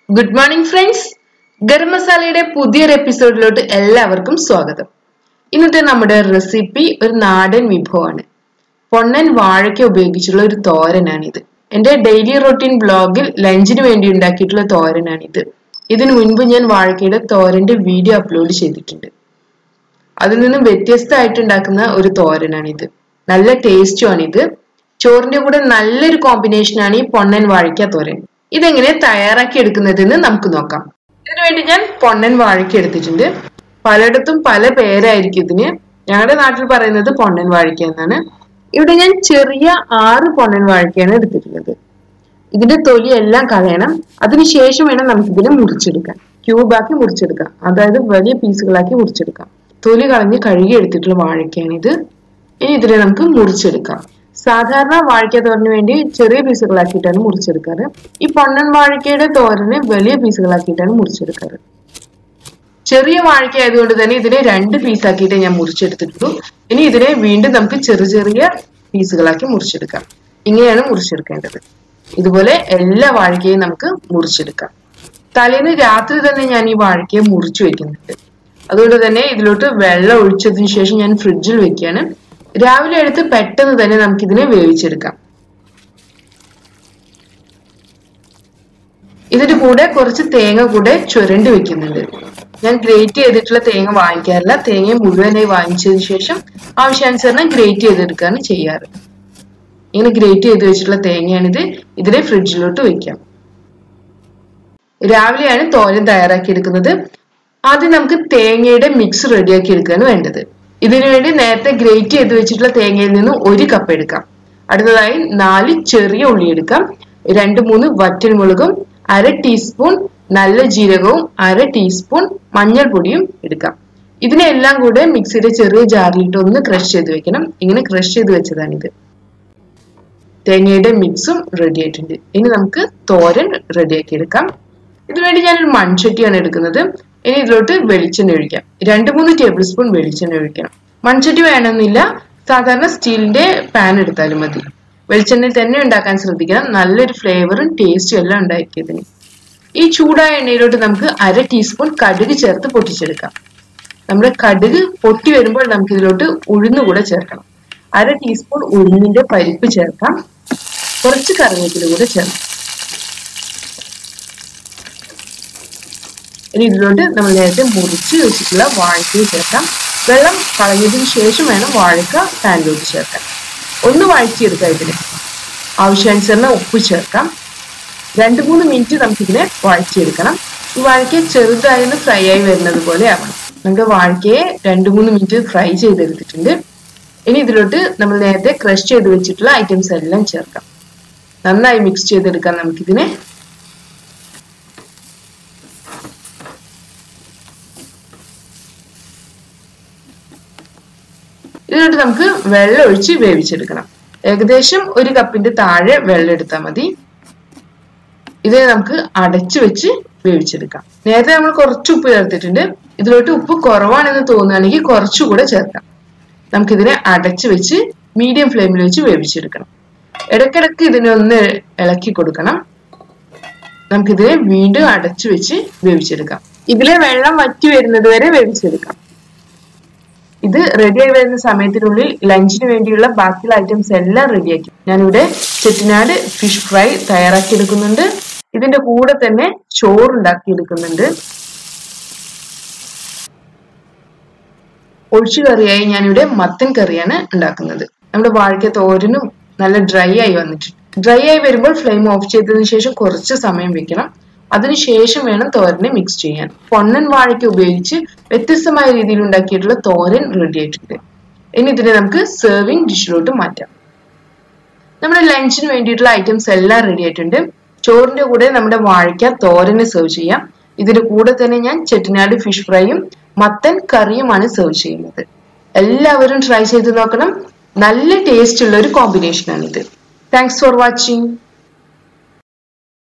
good morning friends garam മസാലയുടെ പുതിയൊരു എപ്പിസോഡിലോട്ട് എല്ലാവർക്കും സ്വാഗതം ഇന്നത്തെ നമ്മുടെ റെസിപ്പി ഒരു നാടൻ വിഭവമാണ് പൊണ്ണൻ വാഴയ്ക്ക ഉപയോഗിച്ചുള്ള ഒരു തോരനാണിത് എന്റെ ഡെയിലി റൊട്ടീൻ ബ്ലോഗിൽ ലഞ്ചിന് വേണ്ടി ഉണ്ടാക്കിയിട്ടുള്ള തോരനാണിത് ഇതിനു മുൻപ് ഞാൻ വാഴക്കയുടെ തോരന്റെ വീഡിയോ അപ്ലോഡ് ചെയ്തിട്ടുണ്ട് അതിൽ നിന്നും വ്യത്യസ്തമായിട്ട് ഉണ്ടാക്കുന്ന ഒരു തോരനാണിത് നല്ല ടേസ്റ്റുമാണിത് ചോറിന്റെ കൂടെ നല്ലൊരു കോമ്പിനേഷനാണ് ഈ പൊണ്ണൻ വാഴയ്ക്ക തോരൻ ഇതെങ്ങനെ തയ്യാറാക്കി എടുക്കുന്നതെന്ന് നമുക്ക് നോക്കാം ഇതിനു വേണ്ടി ഞാൻ പൊണ്ണൻ വാഴയ്ക്ക എടുത്തിട്ടുണ്ട് പലയിടത്തും പല പേരായിരിക്കും ഇതിന് ഞങ്ങളുടെ നാട്ടിൽ പറയുന്നത് പൊണ്ണൻ വാഴയ്ക്ക എന്നാണ് ഇവിടെ ഞാൻ ചെറിയ ആറ് പൊണ്ണൻ വാഴയ്ക്കയാണ് എടുത്തിട്ടുള്ളത് ഇതിന്റെ തൊലി എല്ലാം കളയണം അതിനുശേഷം വേണം നമുക്ക് ഇതിനെ മുറിച്ചെടുക്കാൻ ക്യൂബാക്കി മുറിച്ചെടുക്കാം അതായത് വലിയ പീസുകളാക്കി മുറിച്ചെടുക്കാം തൊലി കളഞ്ഞ് കഴുകി എടുത്തിട്ടുള്ള വാഴയ്ക്കാണ് ഇത് ഇനി ഇതിനെ നമുക്ക് മുറിച്ചെടുക്കാം സാധാരണ വാഴയ്ക്ക തോരന് വേണ്ടി ചെറിയ പീസുകളാക്കിയിട്ടാണ് മുറിച്ചെടുക്കാറ് ഈ പൊണ്ണൻ വാഴയ്ക്കയുടെ തോരന് വലിയ പീസുകളാക്കിയിട്ടാണ് മുറിച്ചെടുക്കാറ് ചെറിയ വാഴയ്ക്ക ആയതുകൊണ്ട് തന്നെ ഇതിനെ രണ്ട് പീസാക്കിയിട്ട് ഞാൻ മുറിച്ചെടുത്തിട്ടുള്ളൂ ഇനി ഇതിനെ വീണ്ടും നമുക്ക് ചെറിയ ചെറിയ പീസുകളാക്കി മുറിച്ചെടുക്കാം ഇങ്ങനെയാണ് മുറിച്ചെടുക്കേണ്ടത് ഇതുപോലെ എല്ലാ വാഴയ്ക്കയും നമുക്ക് മുറിച്ചെടുക്കാം തലേന്ന് രാത്രി തന്നെ ഞാൻ ഈ വാഴയ്ക്കയെ മുറിച്ചു വെക്കുന്നുണ്ട് അതുകൊണ്ട് തന്നെ ഇതിലോട്ട് വെള്ളം ഒഴിച്ചതിന് ശേഷം ഞാൻ ഫ്രിഡ്ജിൽ വെക്കുകയാണ് രാവിലെ എടുത്ത് പെട്ടെന്ന് തന്നെ നമുക്ക് ഇതിനെ വേവിച്ചെടുക്കാം ഇതിന്റെ കൂടെ കുറച്ച് തേങ്ങ കൂടെ ചുരണ്ടി വെക്കുന്നുണ്ട് ഞാൻ ഗ്രേറ്റ് ചെയ്തിട്ടുള്ള തേങ്ങ വാങ്ങിക്കാറില്ല തേങ്ങ മുഴുവനായി വാങ്ങിച്ചതിന് ശേഷം ആവശ്യാനുസരണം ഗ്രേറ്റ് ചെയ്തെടുക്കുകയാണ് ചെയ്യാറ് ഇങ്ങനെ ഗ്രേറ്റ് ചെയ്ത് വെച്ചിട്ടുള്ള തേങ്ങയാണിത് ഇതിനെ ഫ്രിഡ്ജിലോട്ട് വെക്കാം രാവിലെയാണ് തോരൻ തയ്യാറാക്കി എടുക്കുന്നത് ആദ്യം നമുക്ക് തേങ്ങയുടെ മിക്സ് റെഡിയാക്കി എടുക്കുകയാണ് വേണ്ടത് ഇതിനു വേണ്ടി നേരത്തെ ഗ്രേറ്റ് ചെയ്ത് വെച്ചിട്ടുള്ള തേങ്ങയിൽ നിന്ന് ഒരു കപ്പ് എടുക്കാം അടുത്തതായി നാല് ചെറിയ ഉള്ളി എടുക്കാം രണ്ട് മൂന്ന് വറ്റൽമുളകും അര ടീസ്പൂൺ നല്ല ജീരകവും അര ടീസ്പൂൺ മഞ്ഞൾപ്പൊടിയും എടുക്കാം ഇതിനെല്ലാം കൂടെ മിക്സിയുടെ ചെറിയ ജാറിലിട്ട് ഒന്ന് ക്രഷ് ചെയ്ത് വെക്കണം ഇങ്ങനെ ക്രഷ് ചെയ്ത് വെച്ചതാണിത് തേങ്ങയുടെ മിക്സും റെഡി ആയിട്ടുണ്ട് ഇനി നമുക്ക് തോരൻ റെഡിയാക്കി എടുക്കാം ഇതിനുവേണ്ടി ഞാനൊരു മൺചട്ടിയാണ് എടുക്കുന്നത് ഇനി ഇതിലോട്ട് വെളിച്ചെണ്ണ ഒഴിക്കാം രണ്ട് മൂന്ന് ടേബിൾ സ്പൂൺ വെളിച്ചെണ്ണ ഒഴിക്കണം മൺചട്ടി വേണമെന്നില്ല സാധാരണ സ്റ്റീലിന്റെ പാൻ എടുത്താലും മതി വെളിച്ചെണ്ണയിൽ തന്നെ ഉണ്ടാക്കാൻ ശ്രദ്ധിക്കണം നല്ലൊരു ഫ്ലേവറും ടേസ്റ്റും എല്ലാം ഉണ്ടായിരിക്കും ഇതിന് ഈ ചൂടായ എണ്ണയിലോട്ട് നമുക്ക് അര ടീസ്പൂൺ കടുക് ചേർത്ത് പൊട്ടിച്ചെടുക്കാം നമ്മുടെ കടുക് പൊട്ടി വരുമ്പോൾ നമുക്ക് ഇതിലോട്ട് ഉഴുന്ന് കൂടെ ചേർക്കണം അര ടീസ്പൂൺ ഉഴുന്നിന്റെ പരിപ്പ് ചേർക്കാം കുറച്ച് കറിവേപ്പില കൂടെ ചേർക്കാം ഇനി ഇതിലോട്ട് നമ്മൾ നേരത്തെ മുറിച്ച് വെച്ചിട്ടുള്ള വാഴയ്ക്ക ചേർക്കാം വെള്ളം കളഞ്ഞതിന് ശേഷം വേണം വാഴക്ക പാനിലോട്ട് ചേർക്കാൻ ഒന്ന് വഴറ്റിയെടുക്കാം ഇതിന് ആവശ്യാനുസരണം ഉപ്പ് ചേർക്കാം രണ്ട് മൂന്ന് മിനിറ്റ് നമുക്കിതിനെ വഴറ്റിയെടുക്കണം ഈ വാഴയ്ക്ക ചെറുതായി ഫ്രൈ ആയി വരുന്നത് പോലെ ആവണം നമുക്ക് വാഴയ്ക്കയെ രണ്ട് മൂന്ന് മിനിറ്റ് ഫ്രൈ ചെയ്തെടുത്തിട്ടുണ്ട് ഇനി ഇതിലോട്ട് നമ്മൾ നേരത്തെ ക്രഷ് ചെയ്ത് വെച്ചിട്ടുള്ള ഐറ്റംസ് എല്ലാം ചേർക്കാം നന്നായി മിക്സ് ചെയ്തെടുക്കാം നമുക്കിതിനെ ഇതിലോട്ട് നമുക്ക് വെള്ളം ഒഴിച്ച് വേവിച്ചെടുക്കണം ഏകദേശം ഒരു കപ്പിന്റെ താഴെ വെള്ളം എടുത്താൽ മതി ഇത് നമുക്ക് അടച്ചു വെച്ച് വേവിച്ചെടുക്കാം നേരത്തെ നമ്മൾ കുറച്ച് ഉപ്പ് ചേർത്തിട്ടുണ്ട് ഇതിലോട്ട് ഉപ്പ് കുറവാണെന്ന് തോന്നുകയാണെങ്കിൽ കുറച്ചുകൂടെ ചേർക്കാം നമുക്കിതിനെ അടച്ചു വെച്ച് മീഡിയം ഫ്ലെയിമിൽ വെച്ച് വേവിച്ചെടുക്കണം ഇടയ്ക്കിടയ്ക്ക് ഇതിനെ ഒന്ന് ഇളക്കി കൊടുക്കണം നമുക്കിതിനെ വീണ്ടും അടച്ചു വെച്ച് വേവിച്ചെടുക്കാം ഇതിലെ വെള്ളം വറ്റി വരുന്നത് വരെ വേവിച്ചെടുക്കാം ഇത് റെഡി ആയി വരുന്ന സമയത്തിനുള്ളിൽ ലഞ്ചിന് വേണ്ടിയുള്ള ബാക്കിയുള്ള ഐറ്റംസ് എല്ലാം റെഡിയാക്കി ഞാനിവിടെ ചെട്ടിനാട് ഫിഷ് ഫ്രൈ തയ്യാറാക്കി എടുക്കുന്നുണ്ട് ഇതിന്റെ കൂടെ തന്നെ ചോറ് ഉണ്ടാക്കി എടുക്കുന്നുണ്ട് ഒഴിച്ചു കറിയായി ഞാനിവിടെ മത്തൻ കറിയാണ് ഉണ്ടാക്കുന്നത് നമ്മുടെ വാഴയ്ക്ക തോരനും നല്ല ഡ്രൈ ആയി വന്നിട്ടുണ്ട് ഡ്രൈ ആയി വരുമ്പോൾ ഫ്ലെയിം ഓഫ് ചെയ്തതിനു ശേഷം കുറച്ച് സമയം വെക്കണം അതിനുശേഷം വേണം തോരനെ മിക്സ് ചെയ്യാൻ പൊണ്ണൻ വാഴയ്ക്ക് ഉപയോഗിച്ച് വ്യത്യസ്തമായ രീതിയിൽ ഉണ്ടാക്കിയിട്ടുള്ള തോരൻ റെഡി ആയിട്ടുണ്ട് ഇനി ഇതിനെ നമുക്ക് സെർവിങ് ഡിഷിലോട്ട് മാറ്റാം നമ്മുടെ ലഞ്ചിന് വേണ്ടിയിട്ടുള്ള ഐറ്റംസ് എല്ലാം റെഡി ആയിട്ടുണ്ട് ചോറിന്റെ കൂടെ നമ്മുടെ വാഴയ്ക്ക തോരന് സെർവ് ചെയ്യാം ഇതിന്റെ കൂടെ തന്നെ ഞാൻ ചെട്ടിനാട് ഫിഷ് ഫ്രൈയും മത്തൻ കറിയുമാണ് സെർവ് ചെയ്യുന്നത് എല്ലാവരും ട്രൈ ചെയ്ത് നോക്കണം നല്ല ടേസ്റ്റ് ഉള്ള ഒരു കോമ്പിനേഷനാണിത് താങ്ക്സ് ഫോർ വാച്ചിങ്